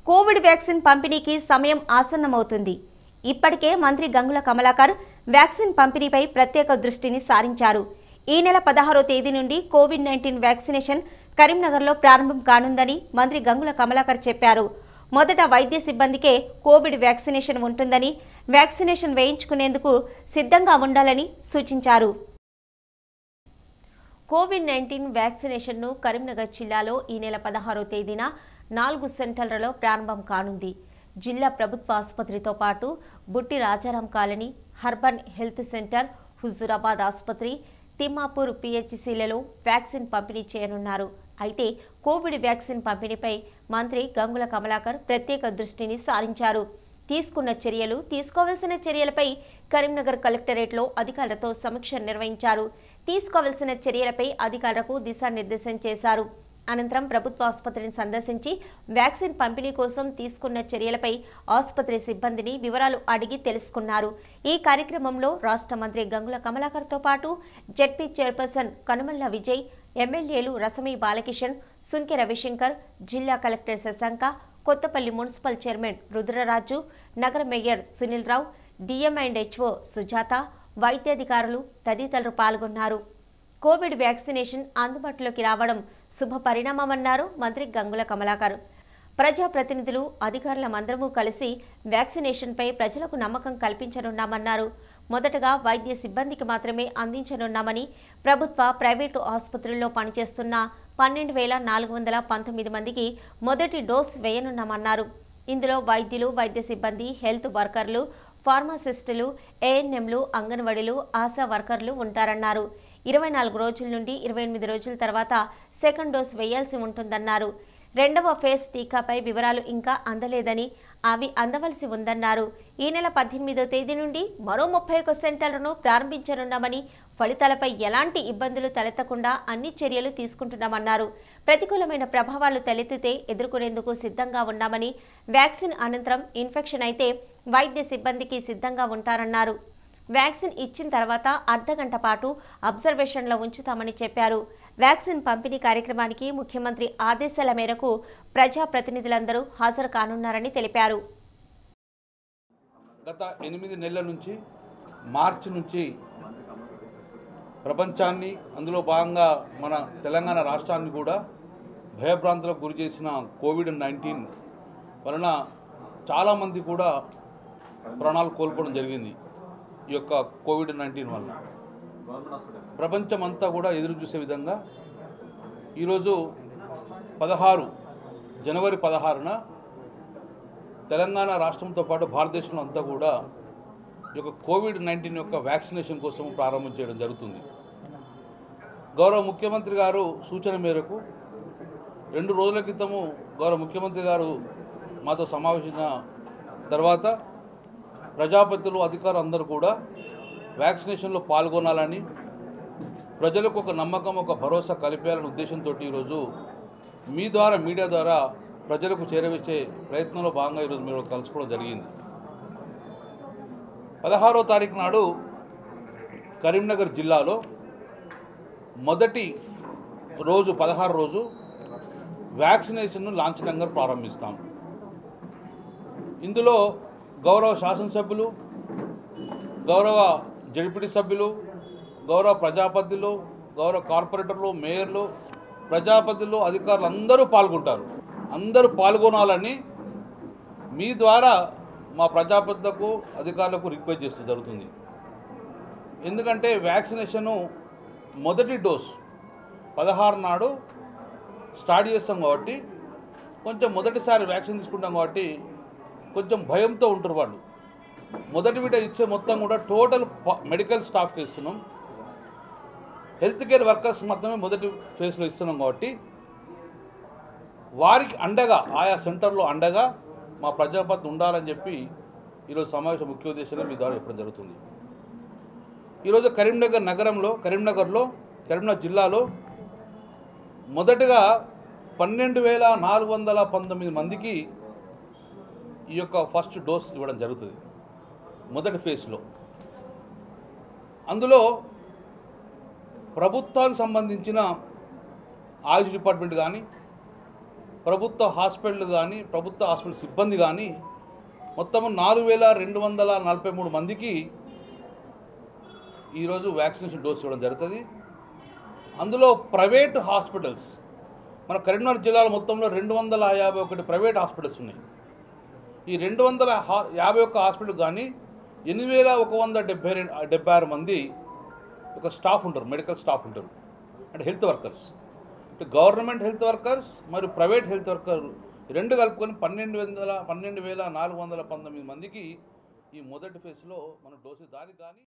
Covid vaccine పంపిణీకి సమయం ఆసన్నమవుతుంది ఇప్పటికే మంత్రి గంగుల కమలాకర్ వ్యాక్సిన్ పంపిణీపై ప్రత్యేక దృష్టిని సారించారు ఈ నెల పదహారో తేదీ నుండి కోవిడ్ నైన్టీన్ వ్యాక్సినేషన్ కరీంనగర్లో ప్రారంభం కానుందని మంత్రి గంగుల కమలాకర్ చెప్పారు మొదట వైద్య సిబ్బందికే కోవిడ్ వ్యాక్సినేషన్ ఉంటుందని వ్యాక్సినేషన్ వేయించుకునేందుకు సిద్ధంగా ఉండాలని సూచించారు కోవిడ్ నైన్టీన్ వ్యాక్సినేషన్ను కరీంనగర్ జిల్లాలో ఈ నెల పదహారో తేదీన నాలుగు సెంటర్లలో ప్రారంభం కానుంది జిల్లా ప్రభుత్వ ఆసుపత్రితో పాటు Butti Rajaram colony urban health centre Huzurabad ఆసుపత్రి తిమ్మాపూర్ పిహెచ్సిలలో వ్యాక్సిన్ పంపిణీ చేయనున్నారు అయితే కోవిడ్ వ్యాక్సిన్ పంపిణీపై మంత్రి గంగుల కమలాకర్ ప్రత్యేక దృష్టిని సారించారు తీసుకున్న చర్యలు తీసుకోవాల్సిన చర్యలపై కరీంనగర్ కలెక్టరేట్లో అధికారులతో సమీక్ష నిర్వహించారు తీసుకోవాల్సిన చర్యలపై అధికారులకు దిశానిర్దేశం చేశారు అనంతరం ప్రభుత్వ ఆసుపత్రిని సందర్శించి వ్యాక్సిన్ పంపిణీ కోసం తీసుకున్న చర్యలపై ఆసుపత్రి సిబ్బందిని వివరాలు అడిగి తెలుసుకున్నారు ఈ కార్యక్రమంలో రాష్ట్ర మంత్రి గంగుల కమలాకర్తో పాటు జెడ్పీ చైర్పర్సన్ కనుమల్ల విజయ్ ఎమ్మెల్యేలు రసమి బాలకిషన్ సుంకె రవిశంకర్ జిల్లా collector Shashanka Kothapalli municipal chairman Rudraraju నగర mayor Sunil Rao DM and HO Sujatha వైద్యాధికారులు తదితరులు పాల్గొన్నారు కోవిడ్ వ్యాక్సినేషన్ అందుబాటులోకి రావడం శుభ పరిణామమన్నారు మంత్రి గంగుల కమలాకర్ ప్రజాప్రతినిధులు అధికారులమందరము కలిసి వ్యాక్సినేషన్పై ప్రజలకు నమ్మకం కల్పించనున్నామన్నారు మొదటగా వైద్య సిబ్బందికి మాత్రమే అందించనున్నామని ప్రభుత్వ ప్రైవేటు ఆసుపత్రుల్లో పనిచేస్తున్న పన్నెండు వేల నాలుగు వందల పంతొమ్మిది మందికి మొదటి డోస్ వేయనున్నామన్నారు ఇందులో వైద్యులు వైద్య సిబ్బంది హెల్త్ వర్కర్లు ఫార్మాసిస్టులు ఏఎన్ఎంలు అంగన్వాడీలు ఆశా వర్కర్లు ఉంటారన్నారు ఇరవై నాలుగు రోజుల నుండి ఇరవై ఎనిమిది రోజుల తర్వాత సెకండ్ డోస్ వేయాల్సి ఉంటుందన్నారు రెండవ ఫేజ్ టీకాపై వివరాలు ఇంకా అందలేదని అవి అందవలసి ఉందన్నారు ఈ నెల పద్దెనిమిదో తేదీ నుండి మరో ముప్పై ఒక్క సెంటర్లను ప్రారంభించనున్నామని ఫలితాలపై ఎలాంటి ఇబ్బందులు తలెత్తకుండా అన్ని చర్యలు తీసుకుంటున్నామన్నారు ప్రతికూలమైన ప్రభావాలు తలెత్తితే ఎదుర్కొనేందుకు సిద్ధంగా ఉన్నామని వ్యాక్సిన్ అనంతరం ఇన్ఫెక్షన్ అయితే వైద్య సిబ్బందికి సిద్ధంగా ఉంటారన్నారు వ్యాక్సిన్ ఇచ్చిన తర్వాత అర్ధగంట పాటు అబ్జర్వేషన్లో ఉంచుతామని చెప్పారు వ్యాక్సిన్ పంపిణీ కార్యక్రమానికి ముఖ్యమంత్రి ఆదేశాల మేరకు ప్రజాప్రతినిధులందరూ హాజరు కానున్నారని తెలిపారు గత ఎనిమిది నెలల నుంచి మార్చి నుంచి ప్రపంచాన్ని అందులో భాగంగా మన తెలంగాణ రాష్ట్రాన్ని కూడా భయభ్రాంతులకు గురి చేసిన కోవిడ్ నైన్టీన్ వలన చాలామంది కూడా ప్రాణాలు కోల్పోవడం జరిగింది ఈ యొక్క కోవిడ్ నైన్టీన్ వలన ప్రపంచమంతా కూడా ఎదురు చూసే విధంగా ఈరోజు పదహారు జనవరి పదహారున తెలంగాణ రాష్ట్రంతో పాటు భారతదేశంలో అంతా కూడా ఈ యొక్క కోవిడ్ నైన్టీన్ యొక్క వ్యాక్సినేషన్ కోసం ప్రారంభం చేయడం జరుగుతుంది గౌరవ ముఖ్యమంత్రి గారు సూచన మేరకు రెండు రోజుల క్రితము గౌరవ ముఖ్యమంత్రి గారు మాతో సమావేశించిన తర్వాత ప్రజాపతులు అధికారులు అందరూ కూడా వ్యాక్సినేషన్లో పాల్గొనాలని ప్రజలకు ఒక నమ్మకం ఒక భరోసా కలిపేయాలనే ఉద్దేశంతో ఈరోజు మీ ద్వారా మీడియా ద్వారా ప్రజలకు చేరవేసే ప్రయత్నంలో భాగంగా ఈరోజు మీరు కలుసుకోవడం జరిగింది పదహారో తారీఖు నాడు కరీంనగర్ జిల్లాలో మొదటి రోజు పదహారు రోజు వ్యాక్సినేషన్ను లాంఛనంగా ప్రారంభిస్తాం ఇందులో గౌరవ శాసనసభ్యులు గౌరవ జడిపిడి సభ్యులు గౌరవ ప్రజాపతిలు గౌరవ కార్పొరేటర్లు మేయర్లు ప్రజాపతిలు అధికారులు అందరూ పాల్గొంటారు అందరూ పాల్గొనాలని మీ ద్వారా మా ప్రజాపతులకు అధికారులకు రిక్వెస్ట్ చేస్తూ జరుగుతుంది ఎందుకంటే వ్యాక్సినేషను మొదటి డోస్ పదహారు నాడు స్టార్ట్ చేస్తాం కాబట్టి కొంచెం మొదటిసారి వ్యాక్సిన్ తీసుకుంటాం కాబట్టి కొంచెం భయంతో ఉంటారు వాళ్ళు మొదటి విడ ఇచ్చే మొత్తం కూడా టోటల్ ప- మెడికల్ స్టాఫ్కి ఇస్తున్నాం హెల్త్ కేర్ వర్కర్స్ మాత్రమే మొదటి ఫేజ్లో ఇస్తున్నాం కాబట్టి వారికి అండగా ఆయా సెంటర్లో అండగా మా ప్రజాపతి ఉండాలని చెప్పి ఈరోజు సమావేశం ముఖ్య ఉద్దేశంలో మీ ద్వారా చెప్పడం జరుగుతుంది ఈరోజు కరీంనగర్ నగరంలో కరీంనగర్లో కరీంనగర్ జిల్లాలో మొదటగా పన్నెండు వేల నాలుగు వందల పంతొమ్మిది మందికి ఈ యొక్క ఫస్ట్ డోస్ ఇవ్వడం జరుగుతుంది మొదటి ఫేజ్లో అందులో ప్రభుత్వానికి సంబంధించిన ఆయుష్ డిపార్ట్మెంట్ కానీ ప్రభుత్వ హాస్పిటల్ కానీ ప్రభుత్వ హాస్పిటల్ సిబ్బంది కానీ మొత్తము నాలుగు వేల రెండు వందల నలభై మూడు మందికి ఈరోజు వ్యాక్సినేషన్ డోస్ ఇవ్వడం జరుగుతుంది అందులో ప్రైవేట్ హాస్పిటల్స్ మన కరీంనగర్ జిల్లాలో మొత్తంలో రెండు వందల యాభై ఒకటి ప్రైవేట్ హాస్పిటల్స్ ఉన్నాయి ఈ రెండు వందల హా యాభై ఒక్క హాస్పిటల్ కానీ ఎనిమిది వేల ఒక వంద డెబ్బై రెండు డెబ్బై ఆరు మంది ఒక స్టాఫ్ ఉంటారు మెడికల్ స్టాఫ్ ఉంటారు అంటే హెల్త్ వర్కర్స్ అంటే గవర్నమెంట్ హెల్త్ వర్కర్స్ మరియు ప్రైవేట్ హెల్త్ వర్కర్ రెండు కలుపుకొని పన్నెండు వందల పన్నెండు వేల నాలుగు వందల పంతొమ్మిది మందికి ఈ మొదటి ఫేజ్లో మన డోసు దానికి కానీ